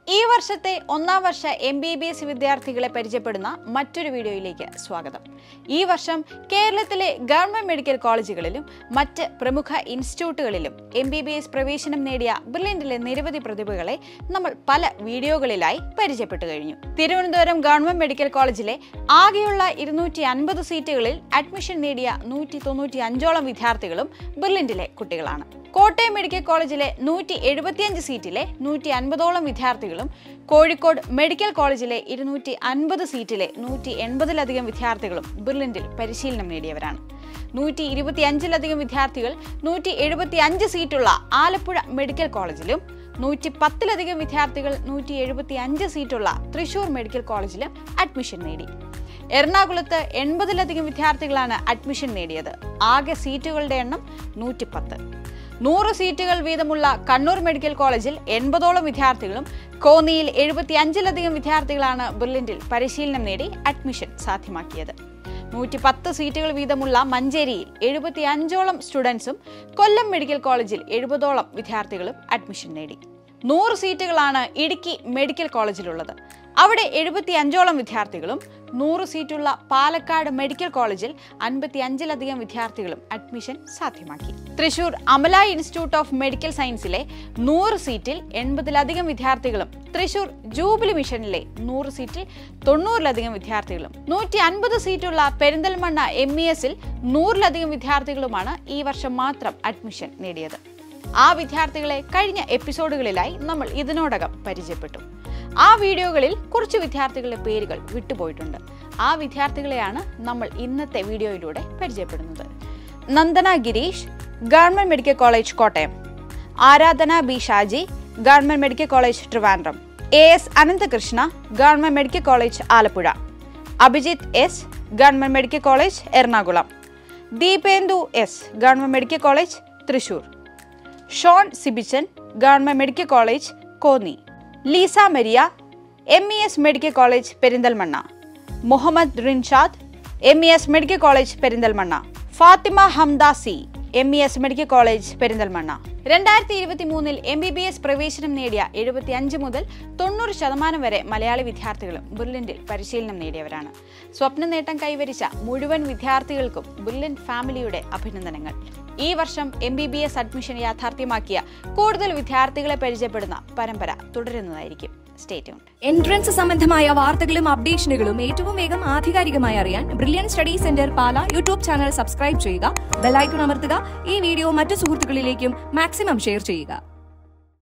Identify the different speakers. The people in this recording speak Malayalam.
Speaker 1: ഈ വർഷത്തെ ഒന്നാം വർഷ എം ബി ബി എസ് വിദ്യാർത്ഥികളെ പരിചയപ്പെടുന്ന മറ്റൊരു വീഡിയോയിലേക്ക് സ്വാഗതം ഈ വർഷം കേരളത്തിലെ ഗവൺമെന്റ് മെഡിക്കൽ കോളേജുകളിലും മറ്റ് പ്രമുഖ ഇൻസ്റ്റിറ്റ്യൂട്ടുകളിലും എം ബി ബി എസ് പ്രവേശനം നേടിയ ബ്രില്യൻറ്റിലെ നിരവധി പ്രതിഭകളെ നമ്മൾ പല വീഡിയോകളിലായി പരിചയപ്പെട്ടു കഴിഞ്ഞു തിരുവനന്തപുരം ഗവൺമെന്റ് മെഡിക്കൽ കോളേജിലെ ആകെയുള്ള ഇരുന്നൂറ്റി അൻപത് സീറ്റുകളിൽ അഡ്മിഷൻ നേടിയ നൂറ്റി തൊണ്ണൂറ്റി അഞ്ചോളം വിദ്യാർത്ഥികളും ബ്രില്യൻറ്റിലെ കുട്ടികളാണ് കോട്ടയം മെഡിക്കൽ കോളേജിലെ നൂറ്റി എഴുപത്തിയഞ്ച് സീറ്റിലെ നൂറ്റി അൻപതോളം വിദ്യാർത്ഥികളും കോഴിക്കോട് മെഡിക്കൽ കോളേജിലെ ഇരുന്നൂറ്റി അൻപത് സീറ്റിലെ നൂറ്റി എൺപതിലധികം വിദ്യാർത്ഥികളും ബിർലിൻഡിൽ പരിശീലനം നേടിയവരാണ് നൂറ്റി ഇരുപത്തിയഞ്ചിലധികം വിദ്യാർത്ഥികൾ നൂറ്റി എഴുപത്തി അഞ്ച് സീറ്റുള്ള ആലപ്പുഴ മെഡിക്കൽ കോളേജിലും നൂറ്റി പത്തിലധികം വിദ്യാർത്ഥികൾ നൂറ്റി എഴുപത്തി അഞ്ച് സീറ്റുള്ള തൃശൂർ മെഡിക്കൽ കോളേജിലും അഡ്മിഷൻ നേടി എറണാകുളത്ത് എൺപതിലധികം വിദ്യാർത്ഥികളാണ് അഡ്മിഷൻ നേടിയത് ആകെ സീറ്റുകളുടെ എണ്ണം നൂറ്റിപ്പത്ത് നൂറ് സീറ്റുകൾ വീതമുള്ള കണ്ണൂർ മെഡിക്കൽ കോളേജിൽ എൺപതോളം വിദ്യാർത്ഥികളും കോന്നിയിൽ എഴുപത്തി അഞ്ചിലധികം വിദ്യാർത്ഥികളാണ് ബിർലിൻഡിൽ പരിശീലനം നേടി അഡ്മിഷൻ സാധ്യമാക്കിയത് നൂറ്റി പത്ത് സീറ്റുകൾ വീതമുള്ള മഞ്ചേരിയിൽ എഴുപത്തി അഞ്ചോളം സ്റ്റുഡൻസും കൊല്ലം മെഡിക്കൽ കോളേജിൽ എഴുപതോളം വിദ്യാർത്ഥികളും അഡ്മിഷൻ നേടി നൂറ് സീറ്റുകളാണ് ഇടുക്കി മെഡിക്കൽ കോളേജിലുള്ളത് അവിടെ എഴുപത്തി അഞ്ചോളം വിദ്യാർത്ഥികളും നൂറ് സീറ്റുള്ള പാലക്കാട് മെഡിക്കൽ കോളേജിൽ അൻപത്തി അഞ്ചിലധികം വിദ്യാർത്ഥികളും അഡ്മിഷൻ സാധ്യമാക്കി Thrissur Amala institute of medical സയൻസിലെ നൂറ് സീറ്റിൽ എൺപതിലധികം വിദ്യാർത്ഥികളും തൃശൂർ ജൂബിലി മിഷനിലെ നൂറ് സീറ്റിൽ തൊണ്ണൂറിലധികം വിദ്യാർത്ഥികളും നൂറ്റി അൻപത് സീറ്റുള്ള പെരിന്തൽമണ്ണ എം ഇ എസിൽ നൂറിലധികം വിദ്യാർത്ഥികളുമാണ് ഈ വർഷം മാത്രം അഡ്മിഷൻ നേടിയത് ആ വിദ്യാർത്ഥികളെ കഴിഞ്ഞ എപ്പിസോഡുകളിലായി നമ്മൾ ഇതിനോടകം പരിചയപ്പെട്ടു ആ വീഡിയോകളിൽ കുറച്ച് വിദ്യാർത്ഥികളുടെ പേരുകൾ വിട്ടുപോയിട്ടുണ്ട് ആ വിദ്യാർത്ഥികളെയാണ് നമ്മൾ ഇന്നത്തെ വീഡിയോയിലൂടെ പരിചയപ്പെടുന്നത് Nandana Girish government medical college Kottayam Aradhana B Shaji government medical college Trivandrum A S Ananthakrishna government medical college Alappuzha Abhijith S government medical college Ernakulam Deependu S government medical college Thrissur Shon Sibichan government medical college Konni Leesa Maria M E S medical college Perinthalmanna Muhammad Rinshad M E S medical college Perinthalmanna Fathima Hamdasi M E S medical college Perinthalmanna രണ്ടായിരത്തി ഇരുപത്തി മൂന്നിൽ എം ബി ബി എസ് പ്രവേശനം നേടിയ എഴുപത്തി അഞ്ച് മുതൽ തൊണ്ണൂറ് ശതമാനം വരെ മലയാളി വിദ്യാർത്ഥികളും ബുർലിൻഡിൽ പരിശീലനം നേടിയവരാണ് സ്വപ്ന നേട്ടം കൈവരിച്ച മുഴുവൻ വിദ്യാർത്ഥികൾക്കും ബുർലിൻ ഫാമിലിയുടെ അഭിനന്ദനങ്ങൾ ഈ വർഷം M B B S admission യാഥാർത്ഥ്യമാക്കിയ കൂടുതൽ വിദ്യാർത്ഥികളെ പരിചയപ്പെടുന്ന പരമ്പര തുടരുന്നതായിരിക്കും സ്റ്റേറ്റ്
Speaker 2: എൻട്രൻസ് സംബന്ധമായ വാർത്തകളും അപ്ഡേഷനുകളും ഏറ്റവും വേഗം ആധികാരികമായി അറിയാൻ Brilliant study centre Pala YouTube channel subscribe ചെയ്യുക ബെലൈക്കൺ അമർത്തുക ഈ വീഡിയോ മറ്റു സുഹൃത്തുക്കളിലേക്കും മാക്സിമം ഷെയർ ചെയ്യുക